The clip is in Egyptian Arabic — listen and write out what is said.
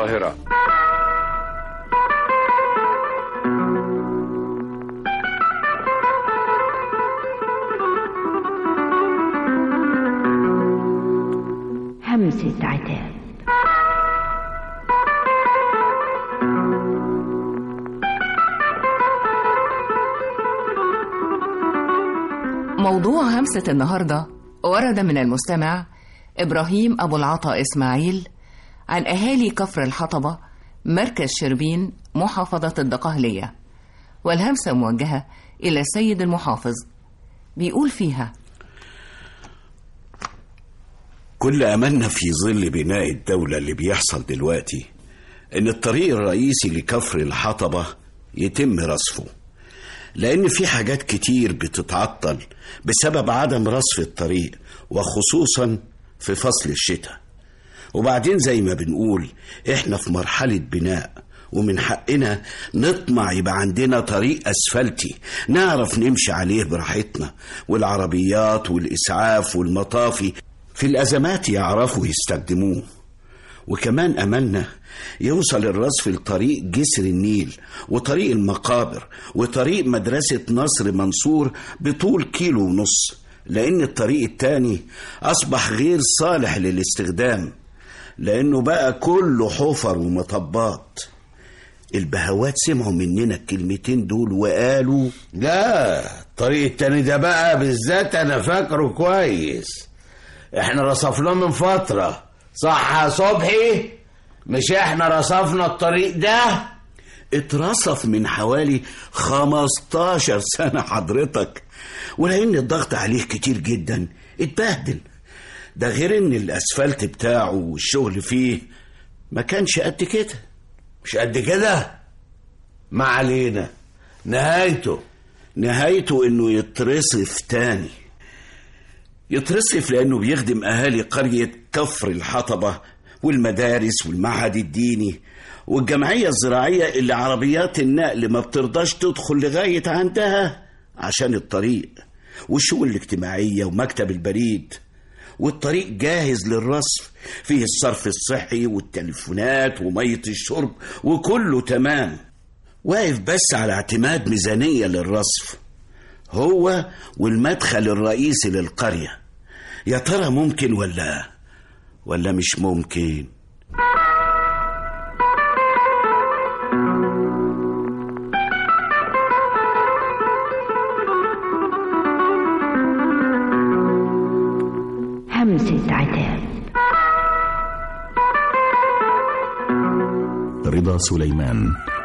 القاهرة همسة عتاب موضوع همسة النهاردة ورد من المستمع إبراهيم أبو العطا إسماعيل عن أهالي كفر الحطبة مركز شربين محافظة الدقهلية والهمسة موجهة إلى السيد المحافظ بيقول فيها كل أملنا في ظل بناء الدولة اللي بيحصل دلوقتي إن الطريق الرئيسي لكفر الحطبة يتم رصفه لأن في حاجات كتير بتتعطل بسبب عدم رصف الطريق وخصوصا في فصل الشتاء وبعدين زي ما بنقول إحنا في مرحلة بناء ومن حقنا نطمع يبقى عندنا طريق أسفلتي نعرف نمشي عليه براحتنا والعربيات والإسعاف والمطافي في الأزمات يعرفوا يستخدموه وكمان أملنا يوصل الرصف لطريق جسر النيل وطريق المقابر وطريق مدرسة نصر منصور بطول كيلو ونص لأن الطريق التاني أصبح غير صالح للاستخدام لأنه بقى كله حفر ومطبات البهوات سمعوا مننا الكلمتين دول وقالوا لا الطريق التاني ده بقى بالذات انا فاكره كويس احنا رصفناه من فترة صح يا صبحي مش احنا رصفنا الطريق ده اترصف من حوالي 15 سنة حضرتك ولأن الضغط عليه كتير جدا اتبهدل ده غير ان الاسفلت بتاعه والشغل فيه ما كانش قد كده مش قد كده ما علينا نهايته نهايته انه يترصف تاني يترصف لانه بيخدم اهالي قرية كفر الحطبة والمدارس والمعهد الديني والجمعية الزراعية اللي عربيات النقل ما بترضاش تدخل لغاية عندها عشان الطريق والشؤون الاجتماعية ومكتب البريد والطريق جاهز للرصف فيه الصرف الصحي والتليفونات ومية الشرب وكله تمام واقف بس على اعتماد ميزانية للرصف هو والمدخل الرئيسي للقرية يا ترى ممكن ولا ولا مش ممكن همسة عتاب رضا سليمان